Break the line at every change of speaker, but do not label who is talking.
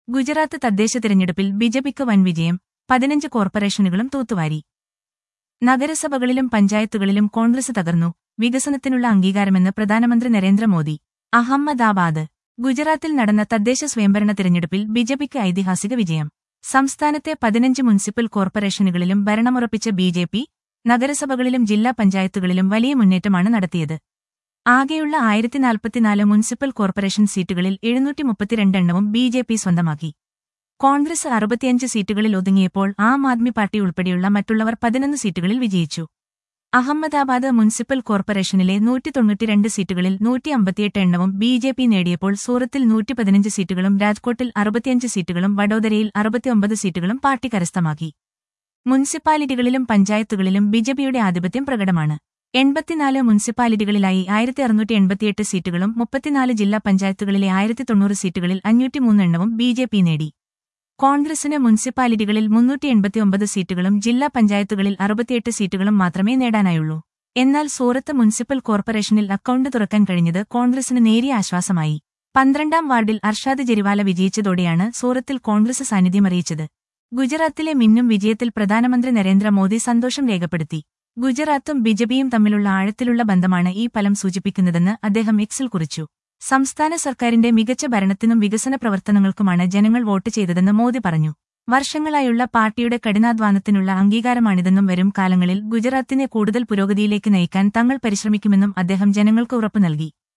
ഗുജറാത്ത് തദ്ദേശ തിരഞ്ഞെടുപ്പിൽ ബിജെപിക്ക് വൻ വിജയം പതിനഞ്ച് കോർപ്പറേഷനുകളും തൂത്തുവാരി നഗരസഭകളിലും പഞ്ചായത്തുകളിലും കോൺഗ്രസ് തകർന്നു വികസനത്തിനുള്ള അംഗീകാരമെന്ന് പ്രധാനമന്ത്രി നരേന്ദ്രമോദി അഹമ്മദാബാദ് ഗുജറാത്തിൽ നടന്ന തദ്ദേശ സ്വയംഭരണ തിരഞ്ഞെടുപ്പിൽ ബിജെപിക്ക് ഐതിഹാസിക വിജയം സംസ്ഥാനത്തെ പതിനഞ്ച് മുനിസിപ്പൽ കോർപ്പറേഷനുകളിലും ഭരണമുറപ്പിച്ച ബിജെപി നഗരസഭകളിലും ജില്ലാ പഞ്ചായത്തുകളിലും വലിയ മുന്നേറ്റമാണ് നടത്തിയത് ആകെയുള്ള ആയിരത്തി നാൽപ്പത്തിനാല് മുനിസിപ്പൽ കോർപ്പറേഷൻ സീറ്റുകളിൽ എഴുന്നൂറ്റി മുപ്പത്തിരണ്ട് എണ്ണവും ബി ജെ പി സ്വന്തമാക്കി കോൺഗ്രസ് അറുപത്തിയഞ്ച് സീറ്റുകളിൽ ഒതുങ്ങിയപ്പോൾ ആം ആദ്മി പാർട്ടി ഉൾപ്പെടെയുള്ള മറ്റുള്ളവർ പതിനൊന്ന് സീറ്റുകളിൽ വിജയിച്ചു അഹമ്മദാബാദ് മുനിസിപ്പൽ കോർപ്പറേഷനിലെ നൂറ്റി തൊണ്ണൂറ്റിരണ്ട് സീറ്റുകളിൽ നൂറ്റി അമ്പത്തിയെട്ട് എണ്ണവും ബി ജെ പി നേടിയപ്പോൾ സൂറത്തിൽ നൂറ്റി പതിനഞ്ച് സീറ്റുകളും രാജ്കോട്ടിൽ അറുപത്തിയഞ്ച് സീറ്റുകളും വഡോദരയിൽ അറുപത്തിയൊമ്പത് സീറ്റുകളും പാർട്ടി കരസ്ഥമാക്കി മുനിസിപ്പാലിറ്റികളിലും പഞ്ചായത്തുകളിലും ബിജെപിയുടെ ആധിപത്യം പ്രകടമാണ് എൺപത്തിനാല് മുനിസിപ്പാലിറ്റികളിലായി ആയിരത്തി അറുന്നൂറ്റി എൺപത്തിയെട്ട് സീറ്റുകളും മുപ്പത്തിനാല് ജില്ലാ പഞ്ചായത്തുകളിലെ ആയിരത്തി തൊണ്ണൂറ് സീറ്റുകളിൽ അഞ്ഞൂറ്റിമൂന്ന് എണ്ണവും ബി ജെ പി നേടി കോൺഗ്രസിന് മുനിസിപ്പാലിറ്റികളിൽ മുന്നൂറ്റി എൺപത്തിയൊമ്പത് സീറ്റുകളും ജില്ലാ പഞ്ചായത്തുകളിൽ അറുപത്തിയെട്ട് സീറ്റുകളും മാത്രമേ നേടാനായുള്ളൂ എന്നാൽ സൂറത്ത് മുനിസിപ്പൽ കോർപ്പറേഷനിൽ അക്കൌണ്ട് തുറക്കാൻ കഴിഞ്ഞത് കോൺഗ്രസിന് നേരിയ ആശ്വാസമായി പന്ത്രണ്ടാം വാർഡിൽ അർഷാദ് ജെരിവാല വിജയിച്ചതോടെയാണ് സൂറത്തിൽ കോൺഗ്രസ് സാന്നിധ്യമറിയിച്ചത് ഗുജറാത്തിലെ മിന്നും വിജയത്തിൽ പ്രധാനമന്ത്രി നരേന്ദ്രമോദി സന്തോഷം രേഖപ്പെടുത്തി ഗുജറാത്തും ബിജെപിയും തമ്മിലുള്ള ആഴത്തിലുള്ള ബന്ധമാണ് ഈ ഫലം സൂചിപ്പിക്കുന്നതെന്ന് അദ്ദേഹം എക്സിൽ കുറിച്ചു സംസ്ഥാന സർക്കാരിന്റെ മികച്ച ഭരണത്തിനും വികസന പ്രവർത്തനങ്ങൾക്കുമാണ് ജനങ്ങൾ വോട്ട് ചെയ്തതെന്ന് മോദി പറഞ്ഞു വർഷങ്ങളായുള്ള പാർട്ടിയുടെ കഠിനാധ്വാനത്തിനുള്ള അംഗീകാരമാണിതെന്നും വരും കാലങ്ങളിൽ ഗുജറാത്തിനെ കൂടുതൽ പുരോഗതിയിലേക്ക് നയിക്കാൻ തങ്ങൾ പരിശ്രമിക്കുമെന്നും അദ്ദേഹം ജനങ്ങൾക്ക് ഉറപ്പു നൽകി